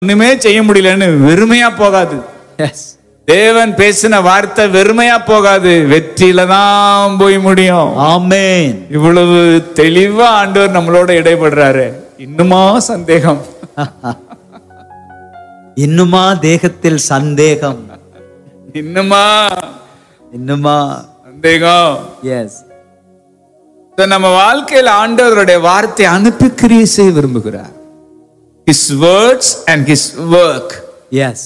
ஒண்ணுமே செய்ய முடியலன்னு வெறுமையா போகாது எஸ் தேவன் பேசின வார்த்தை வெறுமையா போகாது வெற்றியில தான் போய் முடியும் ஆமென் இவ்வளவு தெளிவா ஆண்டவர் நம்மளோட இடைபடுறாரு இன்னுமா சந்தேகம் இன்னுமா தேகத்தில் சந்தேகம் இன்னுமா இன்னுமா சந்தேகம் எஸ் So, நம்ம வாழ்க்கையில ஆண்டவருடைய வார்த்தை அனுப்பி கிரியை செய்ய விரும்புகிறார் his words and his work yes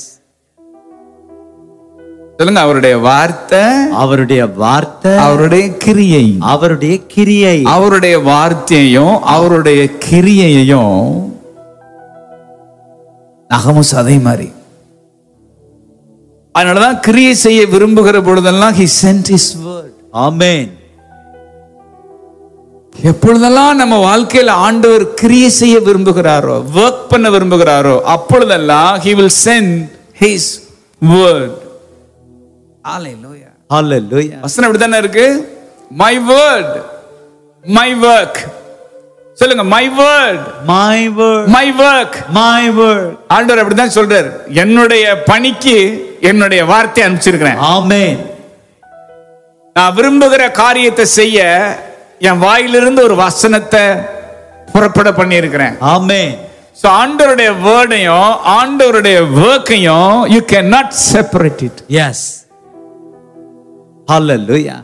சொல்லுங்க அவருடைய வார்த்தை அவருடைய வார்த்தை அவருடைய கிரியை அவருடைய கிரியை அவருடைய வார்த்தையையும் அவருடைய கிரியையையும் நகமும் சதை மாதிரி அதனாலதான் கிரியை செய்ய விரும்புகிற பொழுதெல்லாம் he sent his word ஆமென் எப்பொழுதெல்லாம் நம்ம வாழ்க்கையில ஆண்டவர் கிரியை செய்ய விரும்புகிறாரோ ஒர்க் பண்ண விரும்புகிறாரோ அப்பொழுதெல்லாம் he will send his word Hallelujah. ஹalleluya வசனம் இப்படித்தானே இருக்கு மை வேர்ட் மை ஒர்க் சொல்லுங்க my word my word my work my word ஆண்டவர் அப்படிதான் சொல்றாரு என்னுடைய பணிக்கு என்னுடைய வார்த்தை அனுப்பிச்சிருக்கிறேன் ஆமென் நான் விரும்புகிற காரியத்தை செய்ய என் வாயிலிருந்து ஒரு வசனத்தை புறப்பட பண்ணியிருக்கிறேன் ஆமென் ஸோ ஆண்டவருடைய வேர்டையும் ஆண்டவருடைய ஒர்க்கையும் you can not separate it yes hallelujah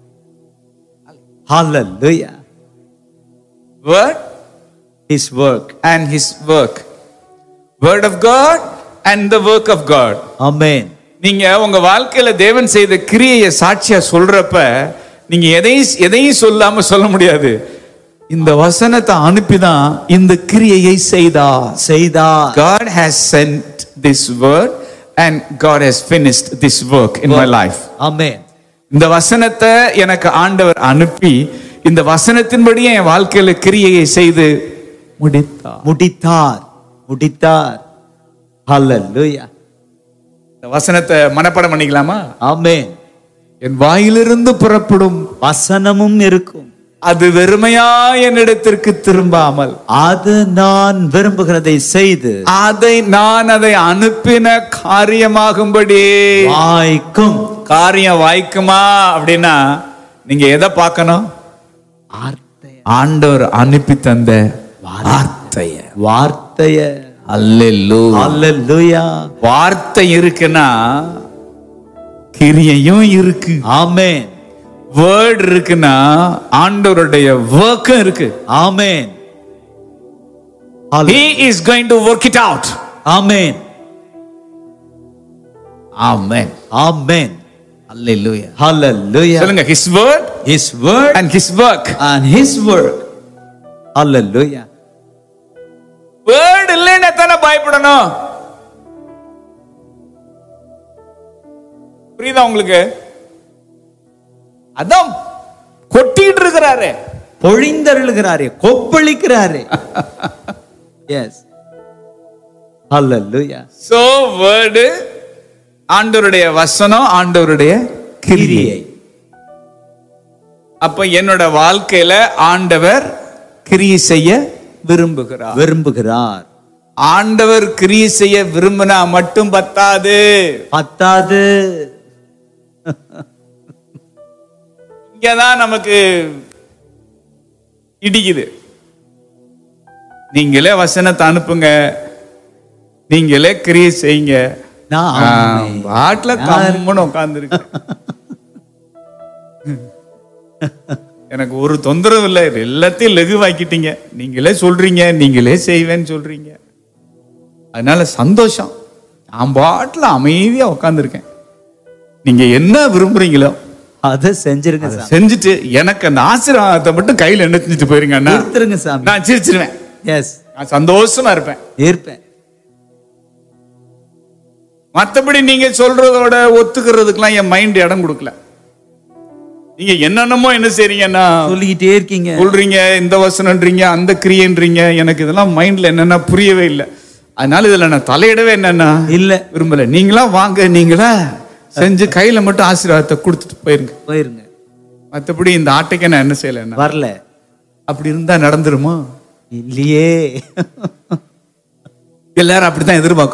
hallelujah word his work and his work word of God and the work of God amen நீங்க உங்க வாழ்க்கையில தேவன் செய்த கிரியையை சாட்சியா சொல்றப்ப நீங்க எதையும் எதையும் சொல்லாம சொல்ல முடியாது இந்த வசனத்தை அனுப்பிதான் இந்த கிரியையை செய்தார் செய்தார் God has sent this word and God has finished this work in my life. ஆமென் இந்த வசனத்தை எனக்கு ஆண்டவர் அனுப்பி இந்த வசனத்தின்படியே என் வாழ்க்கையில கிரியையை செய்து முடித்தார் முடித்தார் முடித்தார் ஹalleluya இந்த வசனத்தை மனப்பாடம் பண்ணிக்கலாமா ஆமென் என் வாயிலிருந்து புறப்படும் வசனமும் இருக்கும் அது வெறுமையா என்னிடத்திற்கு திரும்பாமல் அது நான் விரும்புகிறதை செய்து அதை நான் அதை அனுப்பின காரியமாகும்படி வாய்க்கும் காரியம் வாய்க்குமா அப்படின்னா நீங்க எதை பார்க்கணும் வார்த்தைய ஆண்டவர் அனுப்பி தந்த வார்த்தைய வார்த்தைய அல்லேலூயா ஹalleluya வார்த்தை இருக்குன்னா கிரியையும் இருக்கு ஆமென் வேர்ட் இருக்குன்னா ஆண்டவருடைய ஒர்க்கும் இருக்கு ஆமென் he is going to work it out amen amen amen hallelujah ஹalleluya சொல்லுங்க his word his word and his work and his work hallelujah word இல்லைன்னா தானே பயப்படணும் புரியுதா உங்களுக்கு அதான் கொட்டிட்டு இருக்கிறாரு பொழிந்தருளுகிறாரே கொப்பளிக்கிறாரே எஸ் ஹalleluya சோ வேர்டு ஆண்டவருடைய வசனம் ஆண்டவருடைய கிரியை கிரியை அப்ப என்னோட வாழ்க்கையில ஆண்டவர் கிரியை செய்ய விரும்புகிறார் விரும்புகிறார் ஆண்டவர் கிரியை செய்ய விரும்பினா மட்டும் பத்தாது பத்தாது இங்கதான் நமக்கு இடிக்குது நீங்களே வசனத்தை அனுப்புங்க நீங்களே கிரியை செய்யுங்க நான் ஆமென். பாட்டுல கம்முன்னு உட்கார்ந்து எனக்கு ஒரு தொந்தரவு இல்லை எல்லாத்தையும் லகுவாக்கிட்டீங்க நீங்களே சொல்றீங்க நீங்களே செய்வேன்னு சொல்றீங்க அதனால சந்தோஷம் நான் பாட்டுல அமைதியா உட்காந்துருக்கேன் நீங்க என்ன விரும்புறீங்களோ அதை செஞ்சிருங்க சாமி செஞ்சுட்டு எனக்கு அந்த ஆசீர்வாதத்தை மட்டும் கையில எண்ணெச்சிட்டு போயிருங்க அண்ணா கொடுத்துருங்க சாமி நான் சிரிச்சிருவேன் எஸ் நான் சந்தோஷமா இருப்பேன் இருப்பேன் மத்தபடி நீங்க சொல்றதோட ஒத்துக்கிறதுக்கெல்லாம் என் மைண்ட் இடம் கொடுக்கல நீங்க என்னென்னமோ என்ன செய்றீங்கன்னா சொல்லிக்கிட்டே இருக்கீங்க சொல்றீங்க இந்த வசனம்ன்றீங்க அந்த கிரியன்றீங்க எனக்கு இதெல்லாம் மைண்ட்ல என்னன்னா புரியவே இல்லை அதனால இதுல நான் தலையிடவே என்னன்னா இல்ல விரும்பல நீங்களா வாங்க நீங்களா செஞ்சு கையில மட்டும் ஆசீர்வாதத்தை கொடுத்துட்டு போயிருங்க போயிருங்க மத்தபடி இந்த ஆட்டைக்கு நான் என்ன செய்யலைன்னா வரல அப்படி இருந்தா நடந்துருமா இல்லையே எல்லாரும் அப்படித்தான் எதிர்பார்க்கிறோம்